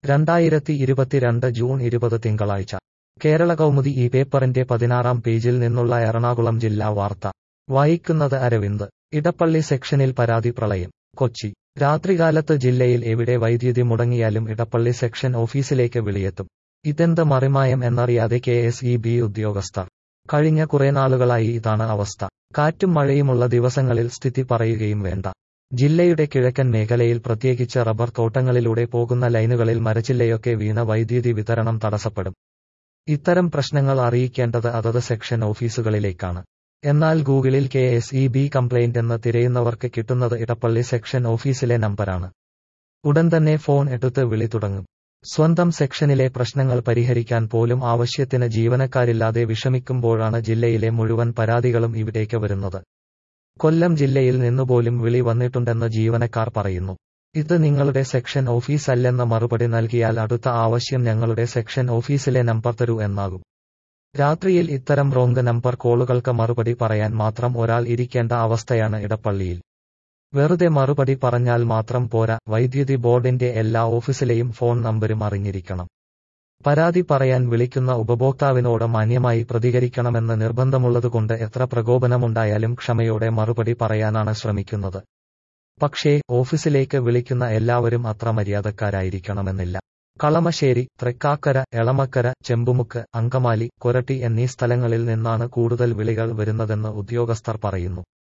രണ്ടായിരത്തി ഇരുപത്തിരണ്ട് ജൂൺ ഇരുപത് തിങ്കളാഴ്ച കേരള കൗമുദി ഈ പേപ്പറിന്റെ പതിനാറാം പേജിൽ നിന്നുള്ള എറണാകുളം ജില്ലാ വാർത്ത വായിക്കുന്നത് അരവിന്ദ് ഇടപ്പള്ളി സെക്ഷനിൽ പരാതി പ്രളയം കൊച്ചി രാത്രികാലത്ത് ജില്ലയിൽ എവിടെ വൈദ്യുതി മുടങ്ങിയാലും ഇടപ്പള്ളി സെക്ഷൻ ഓഫീസിലേക്ക് വിളിയെത്തും ഇതെന്ത് മറിമായം എന്നറിയാതെ കെ എസ് ഇ ബി ഉദ്യോഗസ്ഥർ കഴിഞ്ഞ കുറെ നാളുകളായി ഇതാണ് അവസ്ഥ കാറ്റും മഴയുമുള്ള ദിവസങ്ങളിൽ സ്ഥിതി പറയുകയും വേണ്ട ജില്ലയുടെ കിഴക്കൻ മേഖലയിൽ പ്രത്യേകിച്ച് റബ്ബർ തോട്ടങ്ങളിലൂടെ പോകുന്ന ലൈനുകളിൽ മരച്ചില്ലയൊക്കെ വീണ വൈദ്യുതി വിതരണം തടസ്സപ്പെടും ഇത്തരം പ്രശ്നങ്ങൾ അറിയിക്കേണ്ടത് അതത് സെക്ഷൻ ഓഫീസുകളിലേക്കാണ് എന്നാൽ ഗൂഗിളിൽ K S E B complaint എന്ന് തിരയുന്നവർക്ക് കിട്ടുന്നത് ഇടപ്പള്ളി സെക്ഷൻ ഓഫീസിലെ നമ്പറാണ് ഉടൻ തന്നെ ഫോൺ എടുത്ത് വിളി തുടങ്ങും സ്വന്തം സെക്ഷനിലെ പ്രശ്നങ്ങൾ പരിഹരിക്കാൻ പോലും ആവശ്യത്തിന് ജീവനക്കാരില്ലാതെ വിഷമിക്കുമ്പോഴാണ് ജില്ലയിലെ മുഴുവൻ പരാതികളും ഇവിടേക്ക് വരുന്നത് കൊല്ലം ജില്ലയിൽ നിന്നുപോലും വിളി വന്നിട്ടുണ്ടെന്ന് ജീവനക്കാർ പറയുന്നു ഇത് നിങ്ങളുടെ സെക്ഷൻ ഓഫീസ് അല്ലെന്ന മറുപടി നൽകിയാൽ അടുത്ത ആവശ്യം ഞങ്ങളുടെ സെക്ഷൻ ഓഫീസിലെ നമ്പർ തരൂ എന്നാകും രാത്രിയിൽ ഇത്തരം റോങ്ക് നമ്പർ കോളുകൾക്ക് മറുപടി പറയാൻ മാത്രം ഒരാൾ ഇരിക്കേണ്ട അവസ്ഥയാണ് ഇടപ്പള്ളിയിൽ വെറുതെ മറുപടി പറഞ്ഞാൽ മാത്രം പോരാ വൈദ്യുതി ബോർഡിന്റെ എല്ലാ ഓഫീസിലെയും ഫോൺ നമ്പരും അറിഞ്ഞിരിക്കണം പരാതി പറയാൻ വിളിക്കുന്ന ഉപഭോക്താവിനോട് മാന്യമായി പ്രതികരിക്കണമെന്ന് നിർബന്ധമുള്ളതുകൊണ്ട് എത്ര പ്രകോപനമുണ്ടായാലും ക്ഷമയോടെ മറുപടി പറയാനാണ് ശ്രമിക്കുന്നത് പക്ഷേ ഓഫീസിലേക്ക് വിളിക്കുന്ന എല്ലാവരും അത്ര മര്യാദക്കാരായിരിക്കണമെന്നില്ല കളമശ്ശേരി തൃക്കാക്കര എളമക്കര ചെമ്പുമുക്ക് അങ്കമാലി കൊരട്ടി എന്നീ സ്ഥലങ്ങളിൽ നിന്നാണ് കൂടുതൽ വിളികൾ വരുന്നതെന്ന് ഉദ്യോഗസ്ഥർ പറയുന്നു